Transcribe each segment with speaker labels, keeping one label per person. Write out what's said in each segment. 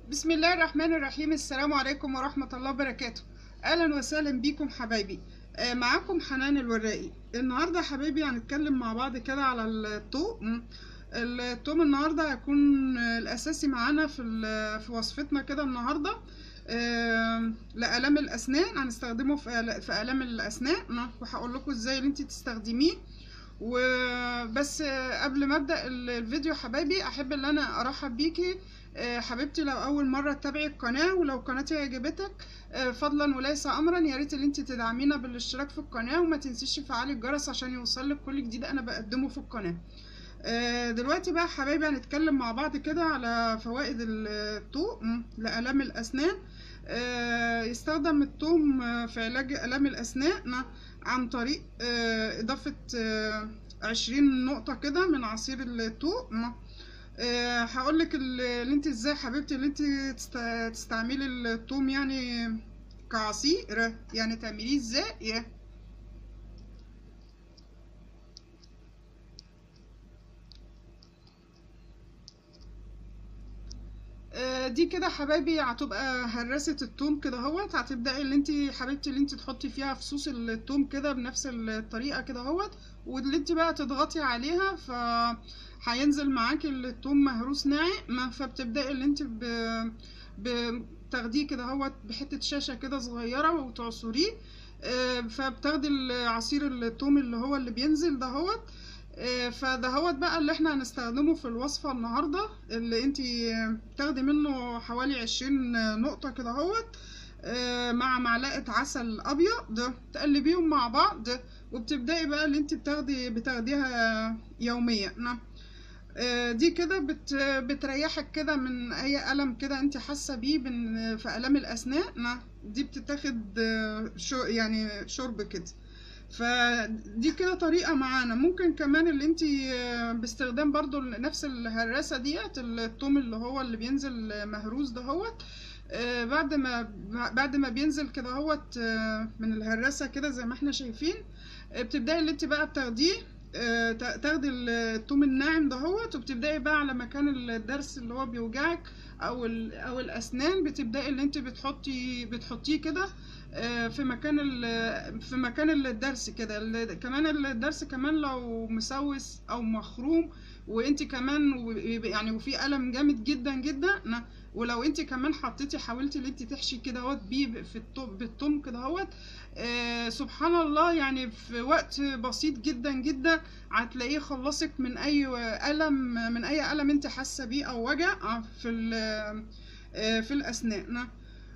Speaker 1: بسم الله الرحمن الرحيم السلام عليكم ورحمة الله وبركاته أهلا وسهلا بيكم حبايبي آه، معاكم حنان الوراقي النهاردة حبايبي هنتكلم مع بعض كده على الطوق الطوم النهاردة هيكون آه، الأساسي معانا في ال- في وصفتنا كده النهاردة آه، لآلام الأسنان هنستخدمه في آل- في آلام الأسنان وهقول لكم ازاي اللي انت تستخدميه وبس آه، قبل ما ابدا ال- الفيديو حبايبي احب ان انا ارحب بيكي آه، حبيبتي لو اول مره تتابعي القناه ولو قناتي عجبتك آه، فضلا وليس امرا يا ريت ان انت تدعمينا بالاشتراك في القناه وما تنسيش تفعلي الجرس عشان يوصلك كل جديد انا بقدمه في القناه آه، دلوقتي بقى حبايبي هنتكلم مع بعض كده على فوائد الثوم لآلام الأسنان آه، يستخدم الثوم آه، في علاج آلام الأسنان عن طريق آه، إضافة آه، عشرين نقطة كده من عصير الثوم آه، هقولك ال- اللي انت ازاي حبيبتي اللي انت تست- تستعملي الثوم يعني كعصير يعني تعمليه ازاي آه، دي كده حبايبي هتبقى هرسة التوم كده اهوت هتبدأي اللي انت حبيبتي اللي انت تحطي فيها فصوص التوم كده بنفس الطريقة كده اهوت واللي انت بقى تضغطي عليها ف هينزل معاكي التوم مهروس ناعم فبتبدأي اللي انت ب... بتاخديه كده اهوت بحتة شاشة كده صغيرة وتعصريه آه، فبتاخدي عصير التوم اللي هو اللي بينزل ده هوت آه، فده هوت بقى اللي احنا هنستخدمه في الوصفة النهاردة اللي انتي تاخدي منه حوالي عشرين نقطة كده هوت آه، مع معلقة عسل أبيض تقلبيهم مع بعض وبتبدأي بقى اللي انتي بتاخدي بتاخديها يوميا نعم. آه، دي كده بت بتريحك كده من اي الم كده انت حاسه بيه بن- في الام الاسنان نعم. دي بتتاخد آه، شو يعني شرب كده فدي كده طريقة معانا ممكن كمان اللي انت باستخدام برضو نفس الهراسة ديت الثوم اللي هو اللي بينزل مهروس ده هوت آه، بعد ما بعد ما بينزل كده هوت آه، من الهراسة كده زي ما احنا شايفين آه، بتبدأي اللي انت بقى بتاخديه آه، تا- تاخدي الثوم الناعم ده هوت وبتبدأي بقى على مكان الضرس اللي هو بيوجعك او ال- او الاسنان بتبدأي اللي انت بتحطي بتحطيه كده آه، في مكان ال- في مكان الدرس كده ال- كمان الدرس كمان لو مسوس او مخروم وانت كمان و- يعني وفي الم جامد جدا جدا ن- ولو انت كمان حطيتي حاولتي ان انت تحشي كده اهوت بيه في التوم بالثوم كده اهوت آه، سبحان الله يعني في وقت بسيط جدا جدا هتلاقيه خلصك من اي الم من اي الم انت حاسه بيه او وجع آه، في ال- آه، في الاسنان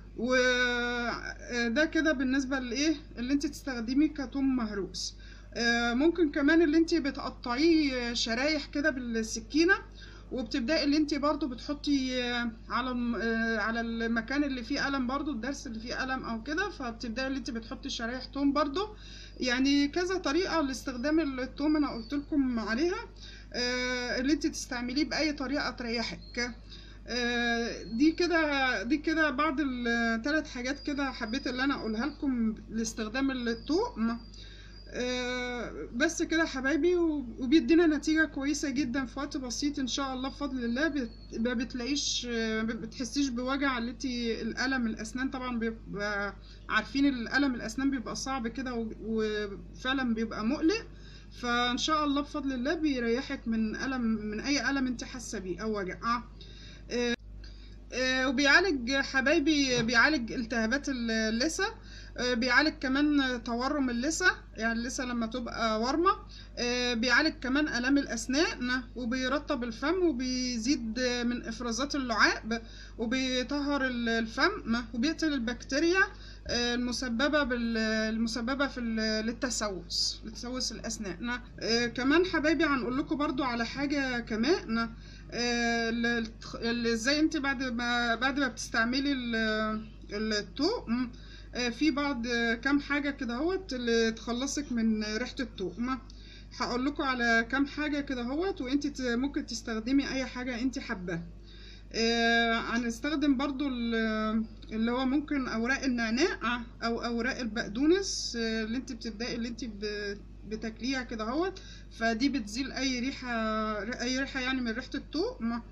Speaker 1: وده كده بالنسبة لإيه اللي انت تستخدميه كتوم مهروس آه، ممكن كمان اللي انت بتقطعيه شرايح كده بالسكينة وبتبدأي اللي انت برضو بتحطي آه، على الم- آه، على المكان اللي فيه ألم برضو الدرس اللي فيه ألم أو كده فبتبدأي اللي انت بتحطي شرايح توم برضو يعني كذا طريقة لاستخدام التوم أنا قلت لكم عليها آه، اللي انت تستعمليه بأي طريقة تريحك آه، دي كده دي كده بعض الثلاث حاجات كده حبيت اللي انا اقولها لكم لاستخدام التوم آه، بس كده حبايبي و- وبيدينا نتيجة كويسة جدا في وقت بسيط ان شاء الله بفضل الله بت- ما بتلاقيش آه، ما بتحسيش بوجع اللي انتي الألم الأسنان طبعا بيبقى عارفين الألم الأسنان بيبقى صعب كده و- وفعلا بيبقى مقلق فان شاء الله بفضل الله بيريحك من ألم من أي ألم انت حاسة بيه أو وجع آه. آه، وبيعالج حبايبي بيعالج التهابات اللثة آه، بيعالج كمان تورم اللثة يعني اللثة لما تبقى ورمة آه، بيعالج كمان آلام الأسنان وبيرطب الفم وبيزيد من إفرازات اللعاب وبيطهر ال- الفم وبيقتل البكتيريا آه، المسببة بال المسببة في ال- للتسوس لتسوس الأسنان آه، كمان حبايبي هنقول لكم برضو على حاجة كمان آه، ال- ال- ازاي انت بعد ما بعد ما بتستعملي ال- الثوم آه، في بعض آه، كام حاجة كده اهوت اللي تخلصك من ريحة الثوم هقول لكم على كام حاجة كده اهوت وانت ت- ممكن تستخدمي اي حاجة انت حباها آه، هنستخدم برضو ال- اللي هو ممكن اوراق النعناع او اوراق البقدونس آه، اللي انت بتبدأي اللي انت ب- بتاكليها كده اهوت فدي بتزيل اي ريحة اي ريحة يعني من ريحة الثوم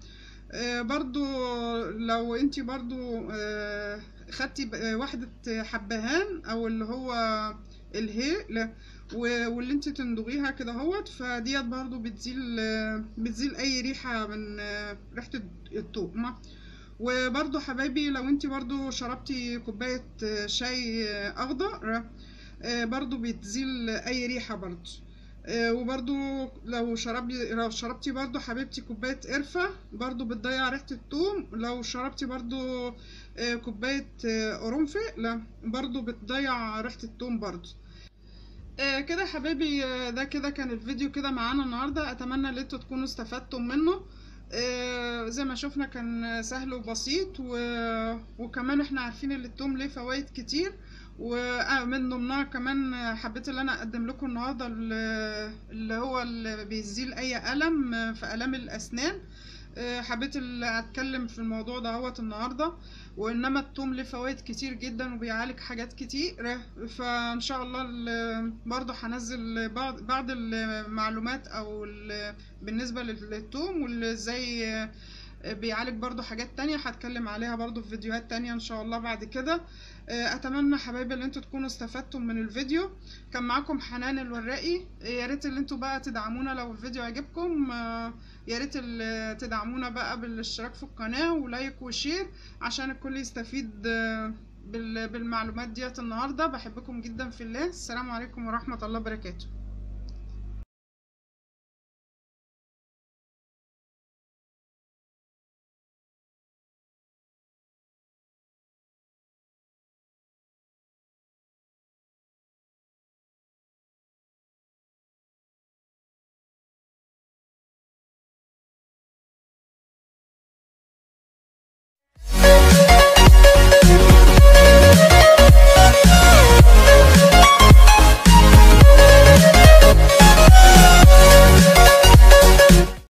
Speaker 1: آه، برضو لو انتي برضو آه، خدتي ب- آه، واحدة حبهان او اللي هو الهيل و- واللي انتي تندغيها كده اهوت فديت برضو بتزيل آه، بتزيل اي ريحة من آه، ريحة التوم وبرضو حبايبي لو انتي برضو شربتي كوباية آه، شاي آه، اخضر آه، برضو بتزيل اي ريحة برضو آه، وبرضو لو شربتي لو شربتي برضو حبيبتي كوباية قرفة برضو بتضيع ريحة التوم لو شربتي برضو آه، كوباية آه، قرنفل لا برضو بتضيع ريحة التوم برضو آه، كده يا حبايبي آه، ده كده كان الفيديو كده معانا النهاردة اتمنى ان انتوا تكونوا استفدتم منه آه، زي ما شفنا كان سهل وبسيط و... وكمان احنا عارفين ان التوم ليه فوائد كتير ومن ضمنها كمان حبيت ان انا اقدم لكم النهارده ال- اللي هو اللي بيزيل اي الم في الام الاسنان آه، حبيت ال- اتكلم في الموضوع ده هوت النهارده وانما التوم ليه فوائد كتير جدا وبيعالج حاجات كتير فان شاء الله ال- برضه هنزل بعض بعض المعلومات او ال- بالنسبه للتوم وازاي بيعالج برضو حاجات تانية هتكلم عليها برضو في فيديوهات تانية ان شاء الله بعد كده آه، اتمنى حبايبي ان انتوا تكونوا استفدتم من الفيديو كان معاكم حنان الوراقي يا ريت ان انتوا بقى تدعمونا لو الفيديو عجبكم آه، يا ريت ال- تدعمونا بقى بالاشتراك في القناة ولايك وشير عشان الكل يستفيد آه، بال- بالمعلومات ديت النهاردة بحبكم جدا في الله السلام عليكم ورحمة الله وبركاته